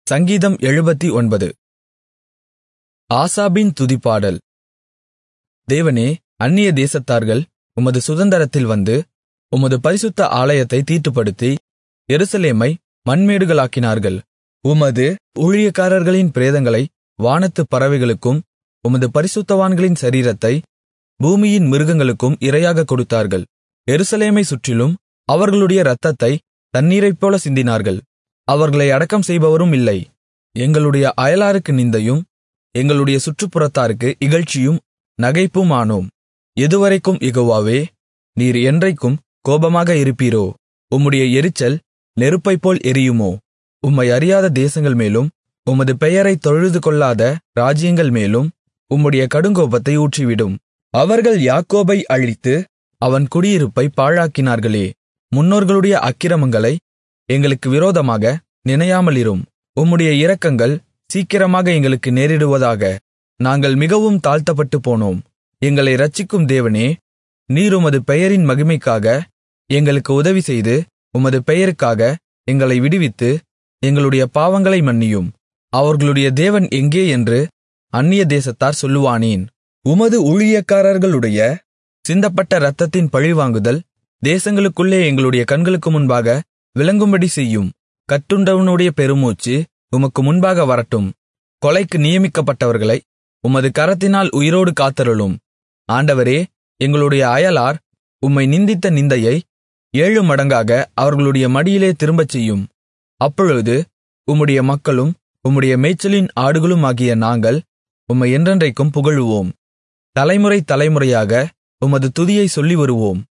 சங்கீதம் எழுபத்தொன்பது ஆசாபின் துதிப்பாடல் தேவனே அந்நிய தேசத்தார்கள் உமது சுதந்தரத்தில் வந்து உமது பரிசுத்த ஆலயத்தைத் தீட்டுப்படுத்தி எருசலேமை மண்மேடுகளாக்கினார்கள் உமது ஊழியக்காரர்களின் பிரேதங்களை வானத்துப் பறவைகளுக்கும் உமது பரிசுத்தவான்களின் சரீரத்தை பூமியின் மிருகங்களுக்கும் இரையாகக் கொடுத்தார்கள் எருசலேமைச் சுற்றிலும் அவர்களுடைய இரத்தத்தைத் தண்ணீரைப்போல சிந்தினார்கள் அவர்களை அடக்கம் செய்பவரும் இல்லை எங்களுடைய அயலாருக்கு நிந்தையும் எங்களுடைய சுற்றுப்புறத்தாருக்கு இகழ்ச்சியும் நகைப்புமானோம் எதுவரைக்கும் யெகோவாவே நீர் என்றைக்கும் கோபமாக இருப்பீரோ உம்முடைய எரிச்சல் நெருப்பைப்போல் எரியுமோ உம்மை அறியாத தேசங்கள் மேலும் உமது பெயரைத் தொழுதுகொள்ளாத ராஜ்யங்கள் மேலும் உம்முடைய கடுங்கோபத்தை ஊற்றிவிடும் அவர்கள் யாக்கோபை அழித்து அவன் குடியிருப்பைப் பாழாக்கினார்களே முன்னோர்களுடைய அக்கிரமங்களை எங்களுக்கு விரோதமாக நினையாமலிரும் உம்முடைய இரக்கங்கள் சீக்கிரமாக எங்களுக்கு நேரிடுவதாக நாங்கள் மிகவும் தாழ்த்தப்பட்டுப் போனோம் எங்களை இரட்சிக்கும் தேவனே நீர் உமது பெயரின் மகிமைக்காக எங்களுக்கு உதவிசெய்து உமது பெயருக்காக எங்களை விடுவித்து எங்களுடைய பாவங்களை மன்னியும் அவர்களுடைய தேவன் எங்கே என்று அந்நிய தேசத்தார் சொல்லுவானேன் உமது ஊழியக்காரர்களுடைய சிந்தப்பட்ட இரத்தத்தின் பழிவாங்குதல் தேசங்களுக்குள்ளே எங்களுடைய கண்களுக்கு முன்பாக விளங்கும்படி செய்யும் கட்டுண்டவனுடைய பெருமூச்சு உமக்கு முன்பாக வரட்டும் கொலைக்கு நியமிக்கப்பட்டவர்களை உமது கரத்தினால் உயிரோடு காத்தருளும் ஆண்டவரே எங்களுடைய அயலார் உம்மை நிந்தித்த நிந்தையை ஏழு மடங்காக அவர்களுடைய மடியிலே திரும்பச் செய்யும் அப்பொழுது உம்முடைய மக்களும் உம்முடைய மேய்ச்சலின் ஆடுகளுமாகிய நாங்கள் உம்மை என்றென்றைக்கும் புகழுவோம் தலைமுறை தலைமுறையாக உமது துதியை சொல்லி வருவோம்